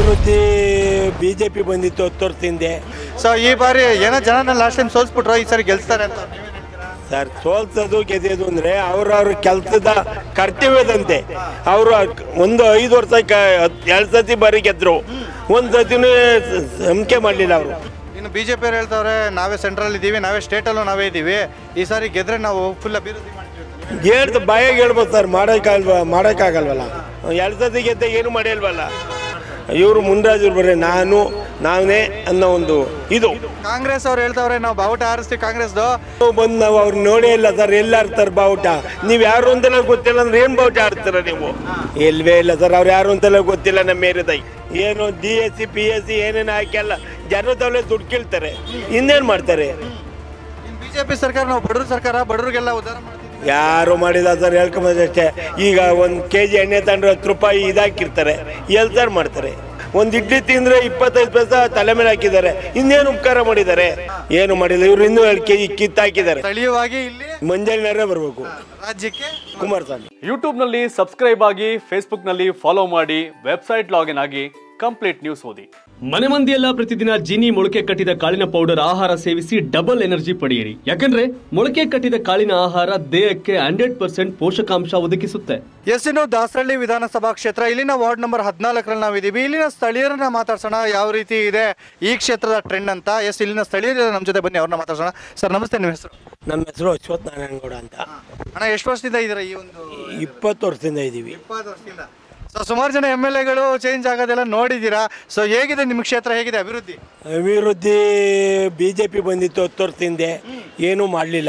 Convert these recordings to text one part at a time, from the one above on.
ಅಭಿವೃದ್ಧಿ B J P ಬಂದಿತ್ತು ಹತ್ತು ವರ್ಷದ ಹಿಂದೆ ಸೊ ಈ ಬಾರಿ ಏನೋ ಜನ ಲಾಸ್ಟ್ ಟೈಮ್ ಸೋಲ್ಸ್ಬಿಟ್ರು ಈ ಸರಿ ಗೆಲ್ಸ್ತಾರೆ ಅಂತ ಸರ್ ಸೋಲ್ಸೋದು ಗೆದ್ದೋದು ಅಂದರೆ ಅವ್ರವ್ರ ಕೆಲಸದ ಕರ್ತವ್ಯದಂತೆ ಅವರು ಒಂದು ಐದು ವರ್ಷ ಎರಡು ಸತಿ ಬಾರಿ ಗೆದ್ರು ಒಂದು ಸತಿನೂ ನಂಬಿಕೆ ಮಾಡಲಿಲ್ಲ ಅವರು ಇನ್ನು ಬಿ ಜೆ ಪಿ ಅವ್ರು ಹೇಳ್ತಾವ್ರೆ ನಾವೇ ಸೆಂಟ್ರಲ್ ಇದ್ದೀವಿ ನಾವೇ ಸ್ಟೇಟಲ್ಲೂ ನಾವೇ ಇದ್ದೀವಿ ಈ ಸಾರಿ ಗೆದ್ರೆ ನಾವು ಫುಲ್ ಅಭಿವೃದ್ಧಿ ಮಾಡ್ತೀವಿ ಅಂತ. ಹೇಳ್ದು ಬಾಯಾಗ ಹೇಳ್ಬೋದು ಸರ್ ಮಾಡೋಕ್ಕಾಗಲ್ವ ಮಾಡೋಕ್ಕಾಗಲ್ವಲ್ಲ ಎರಡು ಸತಿ ಗೆದ್ದ ಏನು ಮಾಡಿಲ್ವಲ್ಲ ಇವರು ಮುನ್ರಾಜರು ಬರ್ರೆ ನಾನು ನಾನೇ ಅನ್ನೋ ಒಂದು ಇದು ಕಾಂಗ್ರೆಸ್ ಅವ್ರು ಹೇಳ್ತಾವ್ರೆ ನಾವು ಬಾವುಟ ಹಾರಿಸ್ತೀವಿ ಕಾಂಗ್ರೆಸ್ದು ಬಂದು ನಾವು ಅವ್ರು ನೋಡೇ ಇಲ್ಲ ಸರ್ ಎಲ್ಲ ಆಡ್ತಾರೆ ಬಾವುಟ ನೀವು ಯಾರು ಅಂತೆಲ್ಲ ಗೊತ್ತಿಲ್ಲ ಅಂದ್ರೆ ಏನು ಬಾವುಟ ಆಡ್ತೀರ ನೀವು ಇಲ್ವೇ ಇಲ್ಲ ಸರ್ ಅವ್ರು ಯಾರು ಅಂತೆಲ್ಲ ಗೊತ್ತಿಲ್ಲ ನಮ್ಮ ಏರಿಯಾದಾಗ ಏನು D S C P S C ಏನೇನು ಹಾಕಿ ಜನದವಳೆ ದುಡ್ಡು ಕೇಳ್ತಾರೆ ಇನ್ನೇನು ಮಾಡ್ತಾರೆ ಇನ್ನು ಬಿ ಜೆ ಪಿ ಸರ್ಕಾರ ನಾವು ಬಡವ್ರ ಸರ್ಕಾರ ಬಡವ್ರಿಗೆಲ್ಲ ಉದ್ಧಾರ ಮಾಡ್ತೀವಿ ಯಾರು ಮಾಡಿಲ್ಲ ಸರ್ ಹೇಳ್ಕೊಂಬದಷ್ಟೇ ಈಗ ಒಂದು ಕೆ ಜಿ ಎಣ್ಣೆ ತಂದ್ರೆ ಹತ್ತು ರೂಪಾಯಿ ಇದಾಕಿರ್ತಾರೆ ಎಲ್ಲಿ ಸರ್ ಮಾಡ್ತಾರೆ ಒಂದು ಇಡ್ಲಿ ತಿಂದರೆ ಇಪ್ಪತ್ತೈದು ಪೈಸಾ ತಲೆ ಮೇಲೆ ಹಾಕಿದ್ದಾರೆ ಇನ್ನೇನು ಉಪಕಾರ ಮಾಡಿದ್ದಾರೆ ಏನು ಮಾಡಿಲ್ಲ ಇವ್ರು ಇನ್ನೂ ಎರಡು ಕೆ ಜಿ ಕಿತ್ತಾಕಿದ್ದಾರೆ ಸ್ಥಳೀಯವಾಗಿ ಇಲ್ಲಿ ಮಂಜಾಳಿನವರೇ ಬರಬೇಕು ರಾಜ್ಯಕ್ಕೆ ಕುಮಾರಸ್ವಾಮಿ ಯೂಟ್ಯೂಬ್ನಲ್ಲಿ ಸಬ್ಸ್ಕ್ರೈಬ್ ಆಗಿ ಫೇಸ್ಬುಕ್ನಲ್ಲಿ ಫಾಲೋ ಮಾಡಿ ವೆಬ್ಸೈಟ್ ಲಾಗಿನ್ ಆಗಿ ಕಂಪ್ಲೀಟ್ ನ್ಯೂಸ್ ಓದಿ ಮನೆ ಮಂದಿಯೆಲ್ಲ ಪ್ರತಿದಿನ ಜೀನಿ ಮೊಳಕೆ ಕಟ್ಟಿದ ಕಾಳಿನ ಪೌಡರ್ ಆಹಾರ ಸೇವಿಸಿ ಡಬಲ್ ಎನರ್ಜಿ ಪಡೆಯಿರಿ ಯಾಕಂದ್ರೆ ಮೊಳಕೆ ಕಟ್ಟಿದ ಕಾಳಿನ ಆಹಾರ ದೇಹಕ್ಕೆ ಹಂಡ್ರೆಡ್ ಪರ್ಸೆಂಟ್ ಪೋಷಕಾಂಶ ಒದಗಿಸುತ್ತೆ ಎಸ್ ಇನ್ನು ದಾಸರಳ್ಳಿ ವಿಧಾನಸಭಾ ಕ್ಷೇತ್ರ ಇಲ್ಲಿನ ವಾರ್ಡ್ ನಂಬರ್ ಹದಿನಾಲ್ಕರಲ್ಲಿ ನಾವಿದ್ದೀವಿ ಇಲ್ಲಿನ ಸ್ಥಳೀಯರನ್ನ ಮಾತಾಡ್ಸೋಣ ಯಾವ ರೀತಿ ಇದೆ ಈ ಕ್ಷೇತ್ರದ ಟ್ರೆಂಡ್ ಅಂತ ಎಸ್ ಇಲ್ಲಿನ ಸ್ಥಳೀಯರು ನಮ್ಮ ಜೊತೆ ಬನ್ನಿ ಅವ್ರನ್ನ ಮಾತಾಡ್ಸೋಣ ಸರ್ ನಮಸ್ತೆ ನಿಮ್ಮ ಹೆಸರು ನಮ್ಮ ಹೆಸರು ಅಶ್ವಥ್ ನಾರಾಯಣಗೌಡ ಅಂತ ಅಣ್ಣ ಎಷ್ಟು ವರ್ಷದಿಂದ ಇದ್ದೀರಾ ಈ ಒಂದು ಇಪ್ಪತ್ತು ವರ್ಷದಿಂದ ಇದ್ದೀವಿ ಇಪ್ಪತ್ತು ವರ್ಷದಿಂದ ಸೊ ಸುಮಾರು ಜನ ಎಮ್ ಎಲ್ ಎಗಳು ಚೇಂಜ್ ಆಗೋದೆಲ್ಲ ನೋಡಿದ್ದೀರಾ ಸೊ ಹೇಗಿದೆ ನಿಮ್ಮ ಕ್ಷೇತ್ರ ಹೇಗಿದೆ ಅಭಿವೃದ್ಧಿ ಅಭಿವೃದ್ಧಿ ಬಿ ಜೆ ಪಿ ಬಂದಿತ್ತು ಹತ್ತು ವರ್ಷದ ಹಿಂದೆ ಏನೂ ಮಾಡಲಿಲ್ಲ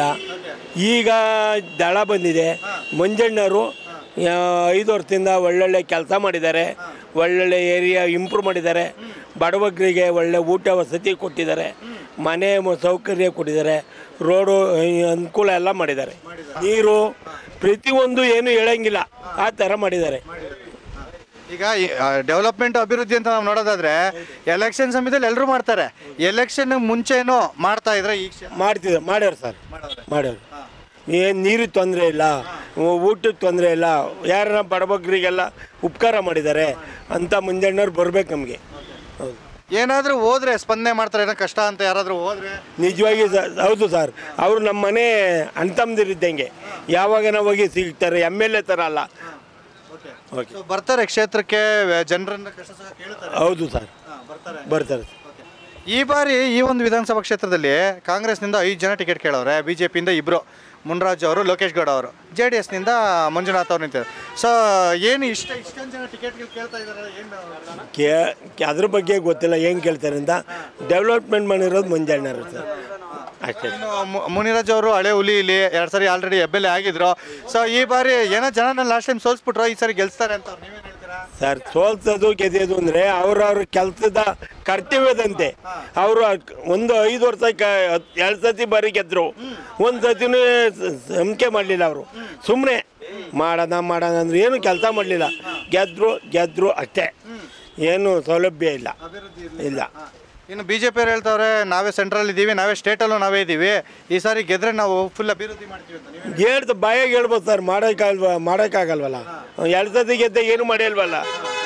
ಈಗ ದಳ ಬಂದಿದೆ ಮಂಜಣ್ಣವರು ಆ, ಐದು ವರ್ಷದಿಂದ ಒಳ್ಳೊಳ್ಳೆ ಕೆಲಸ ಮಾಡಿದ್ದಾರೆ ಒಳ್ಳೊಳ್ಳೆ ಏರಿಯಾ ಇಂಪ್ರೂವ್ ಮಾಡಿದ್ದಾರೆ ಬಡಬಗ್ಗರಿಗೆ ಒಳ್ಳೆ ಊಟ ವಸತಿ ಕೊಟ್ಟಿದ್ದಾರೆ ಮನೆ ಮ- ಸೌಕರ್ಯ ಕೊಟ್ಟಿದ್ದಾರೆ ರೋಡು ಈ, ಅನುಕೂಲ ಎಲ್ಲ ಮಾಡಿದ್ದಾರೆ ನೀರು ಪ್ರತಿಯೊಂದು ಏನು ಹೇಳಂಗಿಲ್ಲ ಆ ಥರ ಮಾಡಿದ್ದಾರೆ ಈಗ ಡೆವಲಪ್ಮೆಂಟ್ ಅಭಿವೃದ್ಧಿ ಅಂತ ನಾವು ನೋಡೋದಾದ್ರೆ ಎಲೆಕ್ಷನ್ ಸಮಯದಲ್ಲಿ ಎಲ್ಲರೂ ಮಾಡ್ತಾರೆ ಎಲೆಕ್ಷನ್ ಮುಂಚೆನೂ ಮಾಡ್ತಾ ಇದ್ರೆ ಈ ಕ್ಷೇತ್ರ ಮಾಡ್ತಿದ್ದಾರೆ ಮಾಡ್ಯಾರ ಸರ್ ಮಾಡ್ಯಾರ ಏನು ನೀರಿಗೆ ತೊಂದರೆ ಇಲ್ಲ ಊ- ಊಟಕ್ಕೆ ತೊಂದರೆ ಇಲ್ಲ ಯಾರನ್ನ ಬಡಬಗ್ಗರಿಗೆಲ್ಲ ಉಪಕಾರ ಮಾಡಿದ್ದಾರೆ ಅಂತ ಮುಂಜಾನೆಯವ್ರು ಬರ್ಬೇಕು ನಮಗೆ ಹೌದು ಏನಾದ್ರೂ ಹೋದ್ರೆ ಸ್ಪಂದನೆ ಮಾಡ್ತಾರೆ ಏನೋ ಕಷ್ಟ ಅಂತ ಯಾರಾದ್ರೂ ಹೋದ್ರೆ ನಿಜವಾಗಿ ಸ- ಹೌದು ಸರ್ ಅವರು ನಮ್ಮ ಮನೆ ಅಣ್ತಮ್ಮದಿರಿದ್ದಂಗೆ ಯಾವಾಗ ನಾವು ಹೋಗಿ ಸಿಗ್ತಾರೆ ಎಮ್ ಎಲ್ ಎ ಥರ ಅಲ್ಲ ಓಕೆ So, ಬರ್ತಾರೆ ಕ್ಷೇತ್ರಕ್ಕೆ ಜನರನ್ನ ಕಷ್ಟ ಸಹ ಕೇಳ್ತಾರೆ ಹೌದು ಸರ್ ಬರ್ತಾರೆ ಬರ್ತಾರೆ ಈ ಬಾರಿ ಈ ಒಂದು ವಿಧಾನಸಭಾ ಕ್ಷೇತ್ರದಲ್ಲಿ ಕಾಂಗ್ರೆಸ್ನಿಂದ ಐದು ಜನ ಟಿಕೆಟ್ ಕೇಳವ್ರೆ ಬಿ ಜೆ ಪಿಯಿಂದ ಇಬ್ಬರು ಮುನ್ರಾಜ್ ಅವರು ಲೋಕೇಶ್ ಗೌಡ ಅವರು ಜೆ ಡಿ ಎಸ್ನಿಂದ ಮಂಜುನಾಥ್ ಅವ್ರು ನಿಂತಿದ್ದಾರೆ ಸೊ ಏನು ಇಷ್ಟ ಇಷ್ಟೊಂದು ಜನ ಟಿಕೆಟ್ಗಳು ಕೇಳ್ತಾ ಇದ್ದಾರೆ ಏನು ಕೇ ಕೇ- ಅದ್ರ ಬಗ್ಗೆ ಗೊತ್ತಿಲ್ಲ ಏನು ಕೇಳ್ತಾರೆ ಅಂತ ಡೆವಲಪ್ಮೆಂಟ್ ಮಾಡಿರೋದು ಮುಂಜಾನೆ ಸರ್ ಅಷ್ಟೇ ಇನ್ನು ಮು- ಮುನಿರಾಜ್ ಅವರು ಹಳೆ ಹುಲಿ ಇಲ್ಲಿ ಎರಡು ಸರಿ ಆಲ್ರೆಡಿ ಎಮ್ ಎಲ್ ಎ ಆಗಿದ್ರು ಸೊ ಈ ಬಾರಿ ಏನೋ ಜನ ಲಾಸ್ಟ್ ಟೈಮ್ ಸೋಲ್ಸ್ಬಿಟ್ರು ಈ ಸರಿ ಗೆಲ್ಸ್ತಾರೆ ಅಂತ ನೀವೇನು ಹೇಳ್ತೀರಾ ಸರ್ ಸೋಲ್ಸೋದು ಗೆದ್ದೋದು ಅಂದರೆ ಅವ್ರವ್ರ ಕೆಲಸದ ಕರ್ತವ್ಯದಂತೆ ಅವರು ಒಂದು ಐದು ವರ್ಷ ಎರಡು ಸತಿ ಬಾರಿ ಗೆದ್ರು ಒಂದು ಸತಿನೂ ನಂಬಿಕೆ ಮಾಡಲಿಲ್ಲ ಅವರು ಸುಮ್ಮನೆ ಮಾಡೋಣ ಮಾಡೋಣ ಅಂದ್ರೆ ಏನು ಕೆಲಸ ಮಾಡಲಿಲ್ಲ ಗೆದ್ರು ಗೆದ್ರು ಅಷ್ಟೇ ಏನು ಸೌಲಭ್ಯ ಇಲ್ಲ ಇಲ್ಲ ಇನ್ನು ಬಿ ಜೆ ಪಿ ಅವ್ರು ಹೇಳ್ತಾವ್ರೆ ನಾವೇ ಸೆಂಟ್ರಲ್ ಇದ್ದೀವಿ ನಾವೇ ಸ್ಟೇಟಲ್ಲೂ ನಾವೇ ಇದ್ದೀವಿ ಈ ಸಾರಿ ಗೆದ್ರೆ ನಾವು ಫುಲ್ ಅಭಿವೃದ್ಧಿ ಮಾಡ್ತೀವಿ ಅಂತ ನೀವೇ ಹೇಳ್ದು ಬಾಯಾಗ ಹೇಳ್ಬೋದು ಸರ್ ಮಾಡೋಕ್ಕಾಗಲ್ವ ಮಾಡೋಕ್ಕಾಗಲ್ವಲ್ಲ ಎರಡು ಸತಿ ಗೆದ್ದ ಏನು ಮಾಡಿಲ್ವಲ್ಲ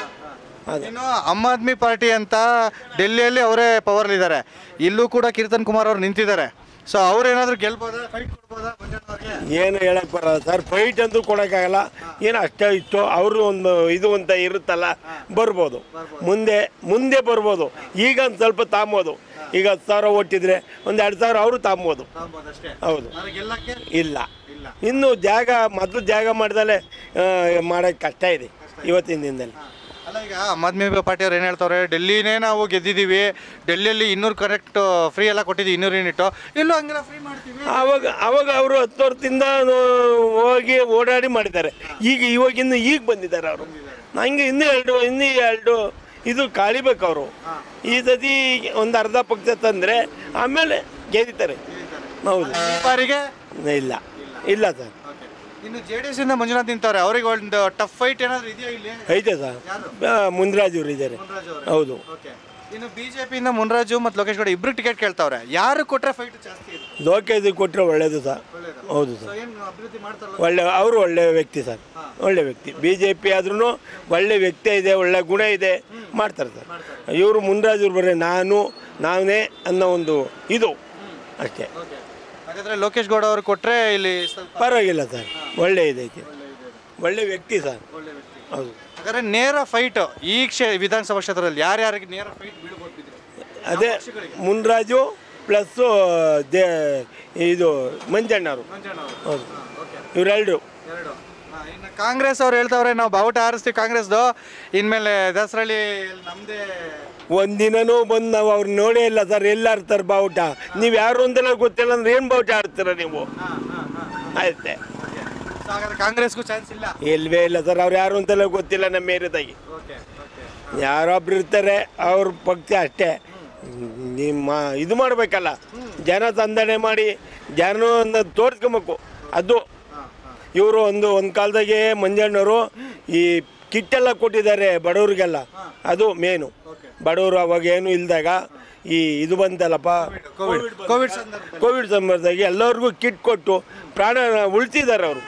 ಅದು ಇನ್ನು ಆಮ್ ಆದ್ಮಿ ಪಾರ್ಟಿ ಅಂತ ಡೆಲ್ಲಿಯಲ್ಲಿ ಅವರೇ ಪವರ್ಲಿದ್ದಾರೆ ಇಲ್ಲೂ ಕೂಡ ಕೀರ್ತನ್ ಕುಮಾರ್ ಅವ್ರು ನಿಂತಿದ್ದಾರೆ ಸೊ ಅವ್ರೇನಾದ್ರೂ ಗೆಲ್ಬೋದಾ ಫೈಟ್ ಕೊಡ್ಬೋದಾ ಮಂಜಣ್ಣವ್ರಿಗೆ ಏನು ಹೇಳಕ್ ಬರಲ್ಲ ಸರ್ ಫೈಟ್ ಅಂತೂ ಕೊಡೋಕ್ಕಾಗಲ್ಲ ಏನು ಅಷ್ಟೇ ಇಷ್ಟು ಅವರು ಒಂದು ಇದು ಅಂತ ಇರುತ್ತಲ್ಲ ಬರ್ಬೋದು ಮುಂದೆ ಮುಂದೆ ಬರ್ಬೋದು ಈಗ ಒಂದು ಸ್ವಲ್ಪ ತಾಂಬೋದು ಈಗ ಹತ್ತು ಸಾವಿರ ಒಟ್ಟಿದ್ರೆ ಒಂದು ಎರಡು ಸಾವಿರ ಅವರು ತಾಂಬೋದು ಹೌದು ಗೆಲ್ಲಕ್ಕೆ ಇಲ್ಲ ಇನ್ನು ಜಾಗ ಮೊದಲು ಜಾಗ ಮಾಡ್ದಲೆ ಮಾಡೋಕ್ಕೆ ಕಷ್ಟ ಇದೆ ಇವತ್ತಿನ ದಿನದಲ್ಲಿ ಅಲ್ಲ ಈಗ ಆಮ್ ಆದ್ಮಿ ಪಾರ್ಟಿ ಅವ್ರು ಏನು ಹೇಳ್ತಾರೆ ಡೆಲ್ಲಿನೇ ನಾವು ಗೆದ್ದಿದ್ದೀವಿ ಡೆಲ್ಲಿಯಲ್ಲಿ ಇನ್ನೂರು ಕರೆಕ್ಟ್ ಫ್ರೀ ಎಲ್ಲ ಕೊಟ್ಟಿದ್ದೀವಿ ಇನ್ನೂರು ಯೂನಿಟು ಇಲ್ಲೂ ಹಂಗೆಲ್ಲ ಫ್ರೀ ಮಾಡ್ತೀವಿ ಆವಾಗ ಅವಾಗ ಅವರು ಹತ್ತು ವರ್ಷದಿಂದ ಹೋಗಿ ಓಡಾಡಿ ಮಾಡಿದ್ದಾರೆ ಈಗ ಇವಾಗಿನ್ನು ಈಗ ಬಂದಿದ್ದಾರೆ ಅವರು ನಂಗೆ ಇನ್ನೂ ಎರಡು ಇನ್ನೂ ಎರಡು ಇದು ಕಾಳಿಬೇಕು ಅವರು ಈ ಸತಿ ಒಂದು ಅರ್ಧ ಪಕ್ಷ ತಂದರೆ ಆಮೇಲೆ ಗೆದ್ದಿದ್ದಾರೆ ಹೌದು ಈ ಬಾರಿಗೆ ಇಲ್ಲ ಇಲ್ಲ ಸರ್ ಇನ್ನು ಜೆ ಡಿ ಎಸ್ ಇಂದ ಮಂಜುನಾಥ್ ನಿಂತವ್ರೆ ಅವ್ರಿಗೆ ಒಂದು ಟಫ್ ಫೈಟ್ ಏನಾದ್ರು ಇದೆಯಾ ಇಲ್ಲಿ ಐತೆ ಸರ್ ಮುಂದ್ರಾಜ್ ಇವರು ಇದ್ದಾರೆ ಹೌದು ಇನ್ನು ಬಿಜೆಪಿಯಿಂದ ಮುನ್ರಾಜು ಮತ್ತು ಲೋಕೇಶ್ ಗೌಡ ಇಬ್ರು ಟಿಕೆಟ್ ಕೇಳ್ತಾವ್ರೆ ಯಾರು ಕೊಟ್ರೆ ಫೈಟ್ ಜಾಸ್ತಿ ಇದೆ ಲೋಕೇಶ್ ಕೊಟ್ಟರೆ ಒಳ್ಳೇದು ಸರ್ ಹೌದು ಸರ್ ಏನು ಅಭಿವೃದ್ಧಿ ಮಾಡ್ತಾರಲ್ಲ ಒಳ್ಳೆ ಅವರು ಒಳ್ಳೆ ವ್ಯಕ್ತಿ ಸರ್ ಒಳ್ಳೆ ವ್ಯಕ್ತಿ ಬಿ ಜೆ ಪಿ ಆದ್ರೂ ಒಳ್ಳೆ ವ್ಯಕ್ತಿ ಇದೆ ಒಳ್ಳೆ ಗುಣ ಇದೆ ಮಾಡ್ತಾರೆ ಸರ್ ಇವರು ಮುನ್ರಾಜರು ಬರೀ ನಾನು ನಾನೇ ಅನ್ನೋ ಒಂದು ಇದು ಅಷ್ಟೇ ಹಾಗಾದ್ರೆ ಲೋಕೇಶ್ ಗೌಡ ಅವರು ಕೊಟ್ರೆ ಇಲ್ಲಿ ಸ್ವಲ್ಪ ಪರವಾಗಿಲ್ಲ ಸರ್ ಒಳ್ಳೆ ಇದೈತೆ ಒಳ್ಳೆ ವ್ಯಕ್ತಿ ಸರ್ ಹೌದು ಹಾಗಾದ್ರೆ ನೇರ ಫೈಟ್ ಈ ಕ್ಷೇ ವಿಧಾನಸಭಾ ಕ್ಷೇತ್ರದಲ್ಲಿ ಯಾರ್ಯಾರಿಗೆ ನೇರ ಫೈಟ್ ಬೀಳ್ಬೋದು ಬಿದ್ರೆ? ಅದೇ ಮುನ್ರಾಜು ಪ್ಲಸ್ಸು ದೇ ಇದು ಮಂಜಣ್ಣವರು ಹೌದು ಇವರೆಲ್ಲರೂ ಎರಡು ಹಾ, ಇನ್ನು ಕಾಂಗ್ರೆಸ್ ಅವ್ರು ಹೇಳ್ತಾವ್ರೆ ನಾವು ಬಾವುಟ ಹಾರಿಸ್ತೀವಿ ಕಾಂಗ್ರೆಸ್ದು ಇನ್ಮೇಲೆ ದಸರಳ್ಳಿ ನಮ್ದೇ ಒಂದಿನನೂ ಬಂದು ನಾವು ಅವ್ರು ನೋಡೇ ಇಲ್ಲ ಸರ್ ಎಲ್ಲ ಆಡ್ತಾರೆ ಬಾವುಟ ನೀವು ಯಾರು ಅಂತೆಲ್ಲ ಗೊತ್ತಿಲ್ಲ ಅಂದ್ರೆ ಏನು ಬಾವುಟ ಆಡ್ತೀರ ನೀವು ಆಯ್ತೆ So ಹಾಗಾದ್ರೆ ಕಾಂಗ್ರೆಸ್ಗೂ ಚಾನ್ಸ್ ಇಲ್ಲ ಇಲ್ವೇ ಇಲ್ಲ ಸರ್ ಅವ್ರು ಯಾರು ಅಂತೆಲ್ಲ ಗೊತ್ತಿಲ್ಲ ನಮ್ಮ ಏರಿಯಾದಾಗಿ ಯಾರೊಬ್ರು ಇರ್ತಾರೆ ಅವ್ರ ಪಕ್ಷ ಅಷ್ಟೇ ನಿಮ್ಮ ಇದು ಮಾಡಬೇಕಲ್ಲ ಜನ ಸಂದಣೆ ಮಾಡಿ ಜನವನ್ನು ತೋರಿಸ್ಕೊಬೇಕು ಅದು ಇವರು ಒಂದು ಒಂದು ಕಾಲದಾಗೆ ಮಂಜಣ್ಣವರು ಈ ಕಿಟ್ಟೆಲ್ಲ ಕೊಟ್ಟಿದ್ದಾರೆ ಬಡವ್ರಿಗೆಲ್ಲ ಅದು ಮೇನು ಬಡವರು ಅವಾಗ ಏನು ಇಲ್ದಾಗ ಈ ಇದು ಬಂತಲ್ಲಪ್ಪ ಕೋವಿಡ್ ಕೋವಿಡ್ ಸಂದರ್ಭ ಕೋವಿಡ್ ಸಂದರ್ಭದಾಗಿ ಎಲ್ಲರಿಗೂ ಕಿಟ್ ಕೊಟ್ಟು ಪ್ರಾಣ ಉಳಿಸಿದ್ದಾರೆ ಅವರು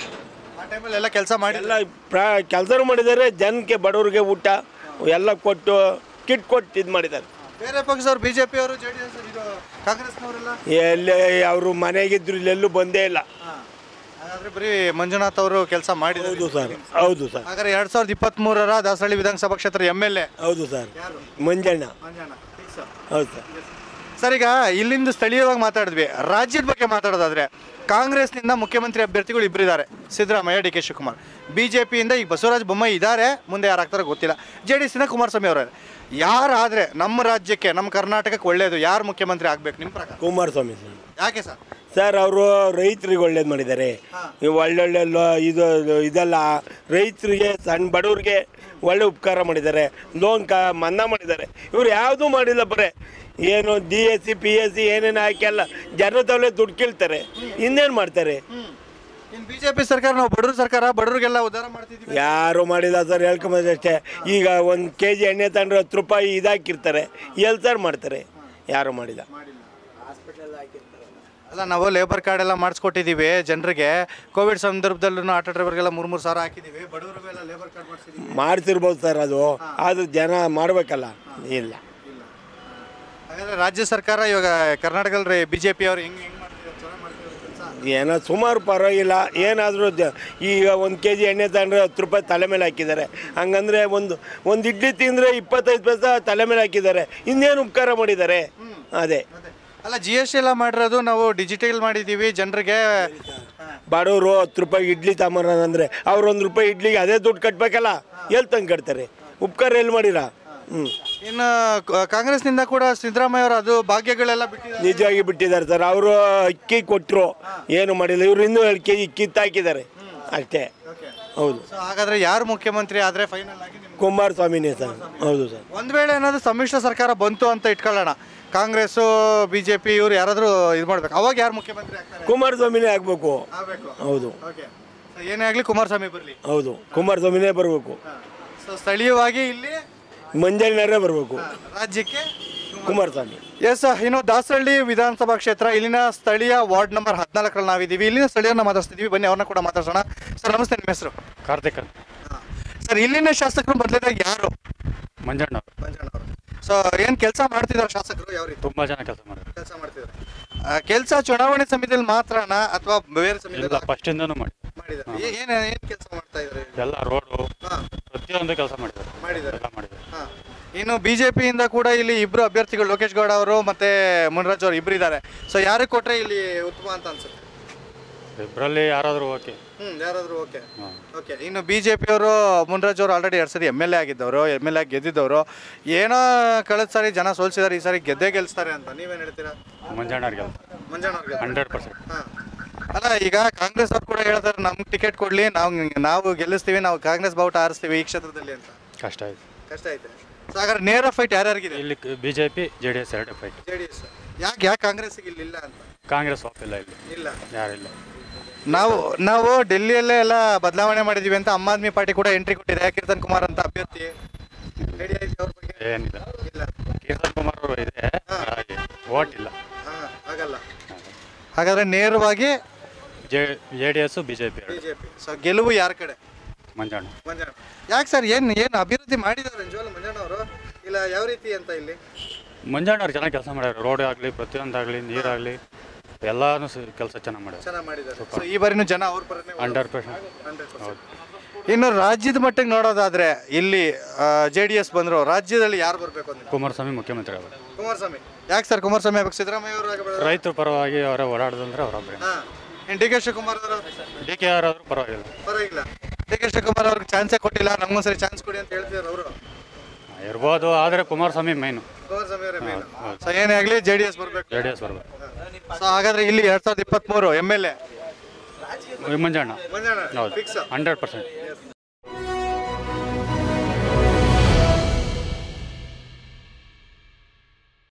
ಆ ಟೈಮಲ್ಲಿ ಎಲ್ಲ ಕೆಲಸ ಮಾಡಿ ಎಲ್ಲ ಪ್ರಾ ಕೆಲಸ ಮಾಡಿದ್ದಾರೆ ಜನಕ್ಕೆ ಬಡವ್ರಿಗೆ ಊಟ ಎಲ್ಲ ಕೊಟ್ಟು ಕಿಟ್ ಕೊಟ್ಟು ಇದು ಮಾಡಿದ್ದಾರೆ ಬೇರೆ ಪಕ್ಷದವ್ರು ಬಿಜೆಪಿ ಅವರು ಜೆ ಡಿ ಎಸ್ ಇದು ಕಾಂಗ್ರೆಸ್ನವರೆಲ್ಲ ಎಲ್ಲಿ ಅವರು ಮನೆಗಿದ್ರು ಇಲ್ಲೆಲ್ಲೂ ಬಂದೇ ಇಲ್ಲ ಹಾಗಾದ್ರೆ ಬರೀ ಮಂಜುನಾಥ್ ಅವರು ಕೆಲಸ ಮಾಡಿದ್ರು ಹೌದು ಸರ್ ಹೌದು ಸರ್ ಹಾಗಾದ್ರೆ ಎರಡ್ ಸಾವಿರದ ಇಪ್ಪತ್ತ್ ಮೂರರ ದಾಸರಳ್ಳಿ ವಿಧಾನಸಭಾ ಕ್ಷೇತ್ರ ಎಮ್ ಎಲ್ ಎ ಹೌದು ಸರ್ ಮಂಜಣ್ಣ ಹೌದು ಸರ್ ಸರ್ ಈಗ ಇಲ್ಲಿಂದ ಸ್ಥಳೀಯವಾಗಿ ಮಾತಾಡಿದ್ವಿ ರಾಜ್ಯದ ಬಗ್ಗೆ ಮಾತಾಡೋದಾದ್ರೆ ಕಾಂಗ್ರೆಸ್ನಿಂದ ಮುಖ್ಯಮಂತ್ರಿ ಅಭ್ಯರ್ಥಿಗಳು ಇಬ್ಬರಿದ್ದಾರೆ Siddaramaiah D K Shivakumar B J ಪಿಯಿಂದ ಈಗ ಬಸವರಾಜ ಬೊಮ್ಮಾಯಿ ಇದ್ದಾರೆ ಮುಂದೆ ಯಾರು ಆಗ್ತಾರೋ ಗೊತ್ತಿಲ್ಲ ಜೆ ಡಿ ಎಸ್ಸಿಂದ ಕುಮಾರಸ್ವಾಮಿ ಅವರು ಯಾರಾದರೆ ನಮ್ಮ ರಾಜ್ಯಕ್ಕೆ ನಮ್ಮ ಕರ್ನಾಟಕಕ್ಕೆ ಒಳ್ಳೆಯದು ಯಾರು ಮುಖ್ಯಮಂತ್ರಿ ಆಗ್ಬೇಕು ನಿಮ್ಮ ಪ್ರಕಾರ ಕುಮಾರಸ್ವಾಮಿ ಸರ್ ಯಾಕೆ ಸರ್ ಸರ್ ಅವರು ರೈತರಿಗೆ ಒಳ್ಳೇದು ಮಾಡಿದ್ದಾರೆ ಈ ಒಳ್ಳೊಳ್ಳೆ ಲೋ- ಇದು ಇದೆಲ್ಲ ರೈತರಿಗೆ ಸಣ್ಣ ಬಡವ್ರಿಗೆ ಒಳ್ಳೆ ಉಪಕಾರ ಮಾಡಿದ್ದಾರೆ ಲೋನ್ ಕ ಮನ್ನಾ ಮಾಡಿದ್ದಾರೆ ಇವ್ರು ಯಾವುದೂ ಮಾಡಿಲ್ಲ ಬರೇ ಏನು D S C P S C ಏನೇನು ಹಾಕಿ ಎಲ್ಲ ಜನ ತವಲೆ ದುಡ್ಡು ಕೇಳ್ತಾರೆ ಇನ್ನೇನು ಮಾಡ್ತಾರೆ ಇನ್ನು ಬಿ ಜೆ ಪಿ ಸರ್ಕಾರ ನಾವು ಬಡವ್ರ ಸರ್ಕಾರ ಬಡವ್ರಿಗೆಲ್ಲ ಉದ್ಧಾರ ಮಾಡ್ತಿದ್ದೀವಿ ಯಾರು ಮಾಡಿಲ್ಲ ಸರ್ ಹೇಳ್ಕೊಂಬಂದಷ್ಟೇ ಈಗ ಒಂದು ಕೆ ಜಿ ಎಣ್ಣೆ ತಗೊಂಡ್ರೆ ಹತ್ತು ರೂಪಾಯಿ ಇದಾಕಿರ್ತಾರೆ ಎಲ್ಲಿ ಸರ್ ಮಾಡ್ತಾರೆ ಯಾರು ಮಾಡಿಲ್ಲ ಅಲ್ಲ ನಾವು ಲೇಬರ್ ಕಾರ್ಡ್ ಎಲ್ಲ ಮಾಡಿಸ್ಕೊಟ್ಟಿದ್ದೀವಿ ಜನರಿಗೆ ಕೋವಿಡ್ ಸಂದರ್ಭದಲ್ಲೂ ಆಟೋ ಡ್ರೈವರ್ಗೆಲ್ಲ ಮೂರು ಮೂರು ಸಾವಿರ ಹಾಕಿದ್ದೀವಿ ಬಡವರಿಗೆಲ್ಲ ಲೇಬರ್ ಕಾರ್ಡ್ ಮಾಡಿಸಿದ್ದೀವಿ ಮಾಡ್ತಿರ್ಬೋದು ಸರ್ ಅದು ಆದ್ರೆ ಜನ ಮಾಡಬೇಕಲ್ಲ ಇಲ್ಲ ಹಾಗಾದ್ರೆ ರಾಜ್ಯ ಸರ್ಕಾರ ಇವಾಗ ಕರ್ನಾಟಕದಲ್ಲಿ ಬಿ ಜೆ ಪಿ ಅವ್ರು ಹೆಂಗೆ ಹೆಂಗೆ ಮಾಡ್ತಿದ್ದಾರೆ ಚೆನ್ನಾಗಿ ಮಾಡ್ತಿದ್ದಾರೆ ಕೆಲಸ ಏನೋ ಸುಮಾರು ಪರವಾಗಿಲ್ಲ ಏನಾದರೂ ಈಗ ಒಂದು ಕೆ ಜಿ ಎಣ್ಣೆ ತಗೊಂಡ್ರೆ ಹತ್ತು ರೂಪಾಯಿ ತಲೆ ಮೇಲೆ ಹಾಕಿದ್ದಾರೆ ಹಂಗಂದ್ರೆ ಒಂದು ಒಂದು ಇಡ್ಲಿ ತಿಂದರೆ ಇಪ್ಪತ್ತೈದು ಪೈಸೆ ತಲೆ ಮೇಲೆ ಹಾಕಿದ್ದಾರೆ ಇನ್ನೇನು ಉಪಕಾರ ಮಾಡಿದ್ದಾರೆ ಅದೇ ಅಲ್ಲ ಜಿ ಎಸ್ ಟಿ ಎಲ್ಲ ಮಾಡಿರೋದು ನಾವು ಡಿಜಿಟಲ್ ಮಾಡಿದ್ದೀವಿ ಜನರಿಗೆ ಬಡವರು ಹತ್ತು ರೂಪಾಯಿ ಇಡ್ಲಿ ತಗೊಂಬರ ಅಂದರೆ ಅವ್ರು ಒಂದು ರೂಪಾಯಿ ಇಡ್ಲಿಗೆ ಅದೇ ದುಡ್ಡು ಕಟ್ಟಬೇಕಲ್ಲ ಎಲ್ಲಿ ತಂದು ಕಟ್ತಾರೆ ಉಪಕಾರ ಎಲ್ಲಿ ಮಾಡಿರ ಹ್ಞೂ ಇನ್ನು ಕ- ಕಾಂಗ್ರೆಸ್ನಿಂದ ಕೂಡ ಸಿದ್ದರಾಮಯ್ಯ ಅವರು ಅದು ಭಾಗ್ಯಗಳೆಲ್ಲ ಬಿಟ್ಟಿದ್ದಾರೆ ನಿಜವಾಗಿ ಬಿಟ್ಟಿದ್ದಾರೆ ಸರ್ ಅವರು ಅಕ್ಕಿ ಕೊಟ್ಟರು ಏನು ಮಾಡಿಲ್ಲ ಇವರು ಇನ್ನೂ ಎರಡು ಕೆ ಜಿ ಕಿತ್ತಾಕಿದ್ದಾರೆ ಅಷ್ಟೇ ಹೌದು ಸೊ ಹಾಗಾದ್ರೆ ಯಾರು ಮುಖ್ಯಮಂತ್ರಿ ಆದರೆ ಫೈನಲ್ ಆಗಿ ನಿಮ್ಗೆ ಕುಮಾರಸ್ವಾಮಿನೇ ಸರ್ ಹೌದು ಸರ್ ಒಂದು ವೇಳೆ ಏನಾದರೂ ಸಮ್ಮಿಶ್ರ ಸರ್ಕಾರ ಬಂತು ಅಂತ ಇಟ್ಕೊಳ್ಳೋಣ ಕಾಂಗ್ರೆಸ್ಸು ಬಿ ಜೆ ಪಿ ಇವ್ರು ಯಾರಾದರೂ ಇದು ಮಾಡ್ಬೇಕು ಅವಾಗ ಯಾರು ಮುಖ್ಯಮಂತ್ರಿ ಆಗ್ತಾರೆ ಕುಮಾರಸ್ವಾಮಿನೇ ಆಗಬೇಕು ಆಗಬೇಕು ಹೌದು ಓಕೆ ಏನೇ ಆಗಲಿ ಕುಮಾರಸ್ವಾಮಿ ಬರಲಿ ಹೌದು ಕುಮಾರಸ್ವಾಮಿನೇ ಬರಬೇಕು ಸೊ ಸ್ಥಳೀಯವಾಗಿ ಇಲ್ಲಿ ಮಂಜಣ್ಣರೇ ಬರಬೇಕು ರಾಜ್ಯಕ್ಕೆ ಕುಮಾರಸ್ವಾಮಿ ಎಸ್ ಇನ್ನು ದಾಸರಳ್ಳಿ ವಿಧಾನಸಭಾ ಕ್ಷೇತ್ರ ಇಲ್ಲಿನ ಸ್ಥಳೀಯ ವಾರ್ಡ್ ನಂಬರ್ ಹದಿನಾಲ್ಕರಲ್ಲಿ ನಾವಿದ್ದೀವಿ ಇಲ್ಲಿನ ಸ್ಥಳೀಯರನ್ನ ಮಾತಾಡ್ತಿದ್ದೀವಿ ಬನ್ನಿ ಅವ್ರನ್ನ ಕೂಡ ಮಾತಾಡ್ಸೋಣ ಸರ್ ನಮಸ್ತೆ ನಿಮ್ಮ ಹೆಸರು ಕಾರ್ತಿಕ್ ಅಂತ ಸರ್ ಇಲ್ಲಿನ ಶಾಸಕರು ಬದಲಿದಾಗ ಯಾರು ಮಂಜಣ್ಣ ಅವರು ಸೊ ಏನು ಕೆಲಸ ಮಾಡ್ತಿದ್ದಾರೆ ಶಾಸಕರು ಯಾವ ರೀತಿ ತುಂಬಾ ಜನ ಕೆಲಸ ಮಾಡಿದ್ರು ಕೆಲಸ ಮಾಡ್ತಿದ್ದಾರೆ ಕೆಲಸ ಚುನಾವಣೆ ಸಮಿತಿಯಲ್ಲಿ ಮಾತ್ರನಾ ಅಥವಾ ಬೇರೆ ಇಲ್ಲ ಸಮಿತಿಯಲ್ಲಿ ಫಸ್ಟ್ ಇಂದನೂ ಮಾಡಿ ಮಾಡಿದ್ದಾರೆ ಏನು ಏನು ಕೆಲಸ ಮಾಡ್ತಾ ಇದ್ದಾರೆ ಎಲ್ಲ ರೋಡು ಹಾಂ ಪ್ರತಿಯೊಂದು ಕೆಲಸ ಮಾಡಿದ್ದಾರೆ ಮಾಡಿದ್ದಾರೆ ಎಲ್ಲ ಮಾಡಿದ್ದಾರೆ ಹಾ. ಇನ್ನು ಬಿಜೆಪಿಯಿಂದ ಕೂಡ ಇಲ್ಲಿ ಇಬ್ರು ಅಭ್ಯರ್ಥಿಗಳು ಲೋಕೇಶ್ ಗೌಡ ಅವರು ಮತ್ತೆ ಮುನ್ರಾಜ್ ಅವರು ಇಬ್ರು ಇದ್ದಾರೆ ಸೊ ಯಾರಿಗೆ ಕೊಟ್ರೆ ಇಲ್ಲಿ ಉತ್ತಮ ಅಂತ ಅನ್ಸುತ್ತೆ ಇಬ್ಬರಲ್ಲಿ ಯಾರಾದರೂ ಓಕೆ ಹ್ಮ್ ಯಾರಾದ್ರೂ ಓಕೆ ಹಾಂ ಓಕೆ ಇನ್ನು ಬಿಜೆಪಿ ಅವರು ಮುನ್ರಾಜ್ ಅವರು ಆಲ್ರೆಡಿ ಎರಡು ಸರಿ ಎಮ್ ಎಲ್ ಎ ಆಗಿದ್ದವರು ಎಮ್ ಎಲ್ ಎ ಗೆದ್ದಿದ್ದವರು ಏನೋ ಕಳೆದ ಸಾರಿ ಜನ ಸೋಲ್ಸಿದ್ದಾರೆ ಈ ಸಾರಿ ಗೆದ್ದೇ ಗೆಲ್ಸ್ತಾರೆ ಅಂತ ನೀವೇನು ಹೇಳ್ತೀರಾ ಮಂಜಣ್ಣವ್ರಿಗೆ ಮಂಜಣ್ಣವ್ರಿಗೆ ಹಂಡ್ರೆಡ್ ಪರ್ಸೆಂಟ್ ಹಾ. ಅಲ್ಲ ಈಗ ಕಾಂಗ್ರೆಸ್ ಅವ್ರು ಕೂಡ ಹೇಳ್ತಾರೆ ನಮ್ಗೆ ಟಿಕೆಟ್ ಕೊಡ್ಲಿ ನಾವು ನಾವು ಗೆಲ್ಲಿಸ್ತೀವಿ ನಾವು ಕಾಂಗ್ರೆಸ್ ಬಾವುಟ ಆರಿಸ್ತೀವಿ ಈ ಕ್ಷೇತ್ರದಲ್ಲಿ ಅಂತ ಕಷ್ಟ ಆಯ್ತು ಕಷ್ಟ ಐತೆ ಸೊ ಹಾಗಾದ್ರೆ ನೇರ ಫೈಟ್ ಯಾರ್ಯಾರಿಗಿದೆ ಇಲ್ಲಿ B J P J D S ಎರಡು ಫೈಟ್ ಜೆ ಡಿ ಎಸ್ ಯಾಕೆ ಯಾಕೆ ಕಾಂಗ್ರೆಸ್ಗೆ ಇಲ್ಲಿ ಇಲ್ಲ ಅಂತ ಕಾಂಗ್ರೆಸ್ ಒಪ್ಪಿಲ್ಲ ಇಲ್ಲಿ ಇಲ್ಲ ಯಾರಿಲ್ಲ ನಾವು ನಾವು ಡೆಲ್ಲಿಯಲ್ಲೇ ಎಲ್ಲ ಬದಲಾವಣೆ ಮಾಡಿದೀವಿ ಅಂತ ಆಮ್ ಆದ್ಮಿ ಪಾರ್ಟಿ ಕೂಡ ಎಂಟ್ರಿ ಕೊಟ್ಟಿದೆ ಕೀರ್ತನ್ ಕುಮಾರ್ ಅಂತ ಅಭ್ಯರ್ಥಿ ಐಡಿಯಾ ಐತೆ ಅವ್ರ ಬಗ್ಗೆ ಏನಿಲ್ಲ ಇಲ್ಲ ಕೀರ್ತನ್ ಕುಮಾರ್ ಅವರು ಇದೆ ಹಾಗೆ ಓಟ್ ಇಲ್ಲ ಹಾ, ಆಗಲ್ಲ ಹಾಗಾದ್ರೆ ನೇರವಾಗಿ J J D S B J P B J P so ಗೆಲುವು ಯಾರ ಕಡೆ ಮಂಜಣ್ಣ ಮಂಜಣ್ಣ ಯಾಕೆ ಸರ್ ಏನು ಏನು ಅಭಿವೃದ್ಧಿ ಮಾಡಿದ್ದಾರೆ ನಿಜವಾಗ್ಲೂ ಮಂಜಣ್ಣ ಅವರು ಇಲ್ಲ ಯಾವ ರೀತಿ ಅಂತ ಇಲ್ಲಿ ಮಂಜಣ್ಣವ್ರು ಚೆನ್ನಾಗಿ ಕೆಲಸ ಮಾಡ್ಯಾರ ರೋಡ್ ಆಗಲಿ ಪ್ರತಿಯೊಂದಾಗಲಿ ನೀರಾಗಲಿ ಎಲ್ಲಾನು ಕೆಲಸ ಚೆನ್ನಾಗಿ ಮಾಡ್ಯಾರ ಚೆನ್ನಾಗಿ ಮಾಡಿದ್ದಾರೆ ಸೊ ಈ ಬಾರಿನೂ ಜನ ಅವ್ರ ಪರನೇ ಹಂಡ್ರೆಡ್ ಪರ್ಸೆಂಟ್ ಹೌದು ಇನ್ನು ರಾಜ್ಯದ ಮಟ್ಟಿಗೆ ನೋಡೋದಾದ್ರೆ ಇಲ್ಲಿ ಜೆ ಡಿ ಎಸ್ ಬಂದ್ರು ರಾಜ್ಯದಲ್ಲಿ ಯಾರು ಬರಬೇಕು ಅಂತ ಕುಮಾರಸ್ವಾಮಿ ಮುಖ್ಯಮಂತ್ರಿ ಅವರು ಕುಮಾರಸ್ವಾಮಿ ಯಾಕೆ ಸರ್ ಕುಮಾರಸ್ವಾಮಿ ಆಗ್ಬೇಕು ಸಿದ್ದರಾಮಯ್ಯ ಅವರು ಆಗಬೇಕು ರೈತರ ಪರವಾಗಿ ಅವರ ಓಡಾಡೋದಂದ್ರೆ ಅವರೊಬ್ಬರೇ ಹಾಂ ಇನ್ನು ಡಿ ಕೆ ಶಿವಕುಮಾರ್ ಅವರು ಡಿ ಕೆ ಆರ್ ಆದರೂ ಪರವಾಗಿಲ್ಲ ಪರವಾಗಿಲ್ಲ ಡಿ ಕೆ ಶಿವಕುಮಾರ್ ಅವ್ರಿಗೆ ಚಾನ್ಸೇ ಕೊಟ್ಟಿಲ್ಲ ನಮಗೊಂದ್ಸರಿ ಚಾನ್ಸ್ ಕೊಡಿ ಅಂತ ಹೇಳ್ತಿದ್ದಾರೆ ಅವರು ಇರ್ಬೋದು ಆದರೆ ಕುಮಾರಸ್ವಾಮಿ ಮೈನು ಕುಮಾರಸ್ವಾಮಿ ಅವರೇ ಮೇನ್ ಸೊ ಏನೇ ಆಗಲಿ ಜೆ ಡಿ ಎಸ್ ಬರಬೇಕು ಜೆ ಡಿ ಎಸ್ ಬರ್ಬೇಕು ಸೊ ಹಾಗಾದ್ರೆ ಇಲ್ಲಿ ಎರಡ್ ಸಾವಿರದ ಇಪ್ಪತ್ತ್ಮೂರು M L A Manjanna Manjanna ಹೌದು ಫಿಕ್ಸ್ ಹಂಡ್ರೆಡ್ ಪರ್ಸೆಂಟ್